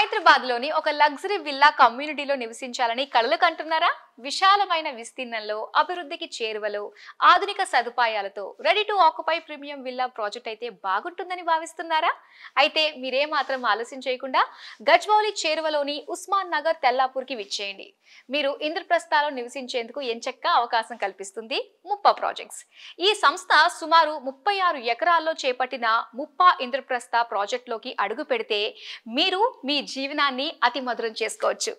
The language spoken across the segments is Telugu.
హైదరాబాద్ లోని ఒక లగ్జరీ విల్లా కమ్యూనిటీలో నివసించాలని కలలు కంటున్నారా విశాలమైన విస్తీర్ణంలో అభివృద్ధికి చేరువలో ఆధునిక సదుపాయాలతో ready to occupy premium villa project అయితే బాగుంటుందని భావిస్తున్నారా అయితే మీరే మాత్రం ఆలస్యం చేయకుండా గజ్వౌలి చేరువలోని ఉస్మాన్ నగర్ తెల్లాపూర్కి విచ్చేయండి మీరు ఇంద్రప్రస్థాలో నివసించేందుకు ఎంచక్క అవకాశం కల్పిస్తుంది ముప్పా ప్రాజెక్ట్స్ ఈ సంస్థ సుమారు ముప్పై ఆరు ఎకరాల్లో చేపట్టిన ముప్పా ఇంద్రప్రస్థ ప్రాజెక్టులోకి అడుగు పెడితే మీరు మీ జీవనాన్ని అతి మధురం చేసుకోవచ్చు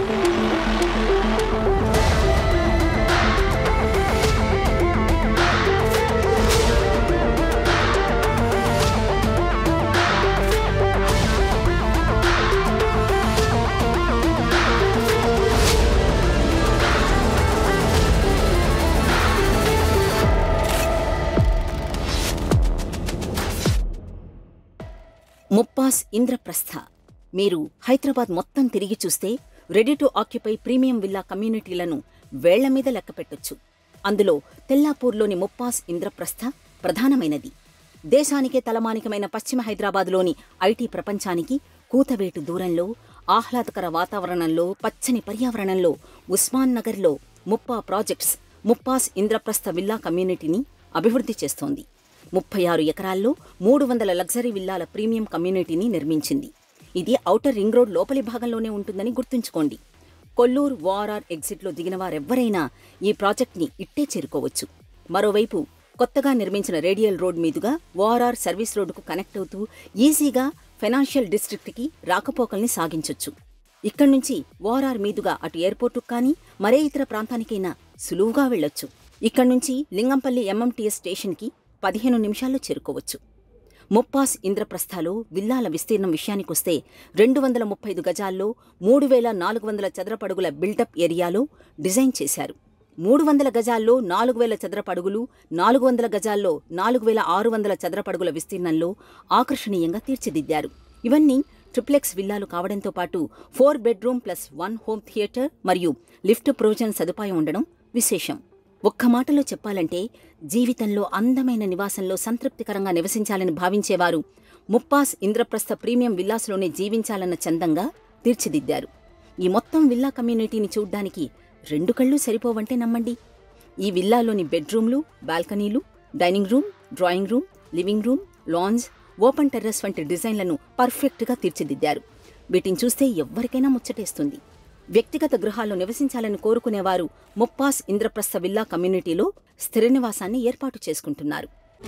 ముప్పాస్ ఇంద్రప్రస్థ మీరు హైదరాబాద్ మొత్తం తిరిగి చూస్తే ready to occupy premium villa కమ్యూనిటీలను వేళ్ల మీద లెక్క పెట్టొచ్చు అందులో తెల్లాపూర్లోని ముప్పాస్ ఇంద్రప్రస్థ ప్రధానమైనది దేశానికే తలమానికమైన పశ్చిమ హైదరాబాద్లోని ఐటీ ప్రపంచానికి కూతవేటు దూరంలో ఆహ్లాదకర వాతావరణంలో పచ్చని పర్యావరణంలో ఉస్మాన్ నగర్లో ముప్పా ప్రాజెక్ట్స్ ముప్పాస్ ఇంద్రప్రస్థ విల్లా కమ్యూనిటీని అభివృద్ధి చేస్తోంది ముప్పై ఆరు ఎకరాల్లో మూడు వందల లగ్జరీ విల్లాల ప్రీమియం కమ్యూనిటీని నిర్మించింది ఇది ఔటర్ రింగ్ రోడ్ లోపలి భాగంలోనే ఉంటుందని గుర్తుంచుకోండి కొల్లూరు వారార్ ఎగ్జిట్లో దిగిన వారెవ్వరైనా ఈ ప్రాజెక్ట్ని ఇట్టే చేరుకోవచ్చు మరోవైపు కొత్తగా నిర్మించిన రేడియల్ రోడ్ మీదుగా ఓఆర్ఆర్ సర్వీస్ రోడ్డుకు కనెక్ట్ అవుతూ ఈజీగా ఫైనాన్షియల్ డిస్ట్రిక్ట్కి రాకపోకల్ని సాగించొచ్చు ఇక్కడి నుంచి ఓఆర్ఆర్ మీదుగా అటు ఎయిర్పోర్టుకు కానీ మరే ఇతర ప్రాంతానికైనా సులువుగా వెళ్ళొచ్చు ఇక్కడి నుంచి లింగంపల్లి ఎంఎంటీఎస్ స్టేషన్కి పదిహేను నిమిషాల్లో చేరుకోవచ్చు ముప్పాస్ ఇంద్రప్రస్థాలో విల్లాల విస్తీర్ణం విషయానికొస్తే రెండు వందల ముప్పై ఐదు గజాల్లో మూడు వేల నాలుగు వందల చదరపడుగుల బిల్డప్ ఏరియాలో డిజైన్ చేశారు మూడు వందల గజాల్లో నాలుగు వేల చదరపడుగులు నాలుగు వందల గజాల్లో నాలుగు వేల ఆరు వందల చదరపడుగుల విస్తీర్ణంలో ఆకర్షణీయంగా తీర్చిదిద్దారు ఇవన్నీ ట్రిప్లెక్స్ విల్లాలు కావడంతో పాటు four bedroom plus one home theatre మరియు లిఫ్ట్ ప్రొవిజన్ సదుపాయం ఉండడం విశేషం ఒక్క మాటలో చెప్పాలంటే జీవితంలో అందమైన నివాసంలో సంతృప్తికరంగా నివసించాలని భావించేవారు ముప్పాస్ ఇంద్రప్రస్థ ప్రీమియం విల్లాస్లోనే జీవించాలన్న చందంగా తీర్చిదిద్దారు ఈ మొత్తం విల్లా కమ్యూనిటీని చూడ్డానికి రెండు కళ్ళు సరిపోవంటే నమ్మండి ఈ విల్లాలోని బెడ్రూమ్లు బాల్కనీలు dining room drawing room living room lounge open terrace వంటి డిజైన్లను పర్ఫెక్ట్గా తీర్చిదిద్దారు వీటిని చూస్తే ఎవ్వరికైనా ముచ్చటేస్తుంది వ్యక్తిగత గృహాల్లో నివసించాలని కోరుకునేవారు ముప్పాస్ ఇంద్రప్రస్థ విల్లా కమ్యూనిటీలో స్థిర నివాసాన్ని ఏర్పాటు చేసుకుంటున్నారు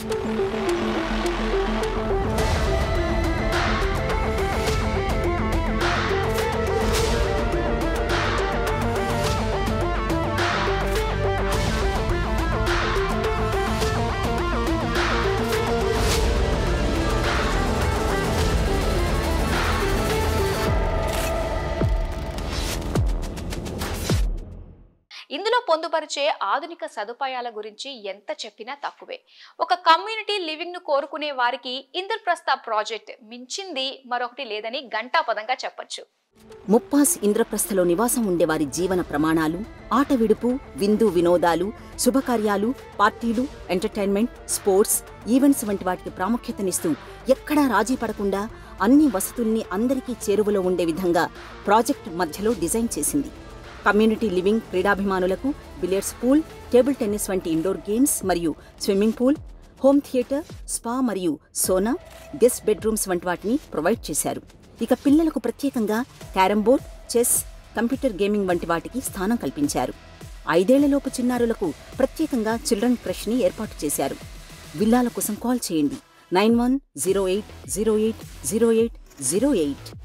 ఇందులో పొందుపరిచే ఆధునిక సదుపాయాల గురించి ఎంత చెప్పినా తక్కువే ఒక కమ్యూనిటీ లివింగ్ ను కోరుకునే వారికి ఇంద్రప్రస్థ ప్రాజెక్ట్ మించింది మరొకటి లేదని ఘంటాపదంగా చెప్పొచ్చు ముప్పాస్ ఇంద్రప్రస్థలో నివాసం ఉండేవారి జీవన ప్రమాణాలు ఆట విడుపు విందు వినోదాలు శుభకార్యాలు పార్టీలు ఎంటర్టైన్మెంట్ స్పోర్ట్స్ ఈవెంట్స్ వంటి వాటికి ప్రాముఖ్యతనిస్తూ ఎక్కడా రాజీ పడకుండా అన్ని వసతుల్ని అందరికీ చేరువలో ఉండే విధంగా ప్రాజెక్ట్ మధ్యలో డిజైన్ చేసింది కమ్యూనిటీ లివింగ్ క్రీడాభిమానులకు బిలియర్డ్స్ పూల్ టేబుల్ టెన్నిస్ వంటి ఇండోర్ గేమ్స్ మరియు swimming pool home theatre spa మరియు సోనా గెస్ట్ బెడ్రూమ్స్ వంటి వాటిని ప్రొవైడ్ చేశారు ఇక పిల్లలకు ప్రత్యేకంగా carrom board chess computer gaming వంటి వాటికి స్థానం కల్పించారు ఐదేళ్లలోపు చిన్నారులకు ప్రత్యేకంగా చిల్డ్రన్ క్రష్ని ఏర్పాటు చేశారు విల్లాల కోసం కాల్ చేయండి nine one zero eight zero eight zero eight zero eight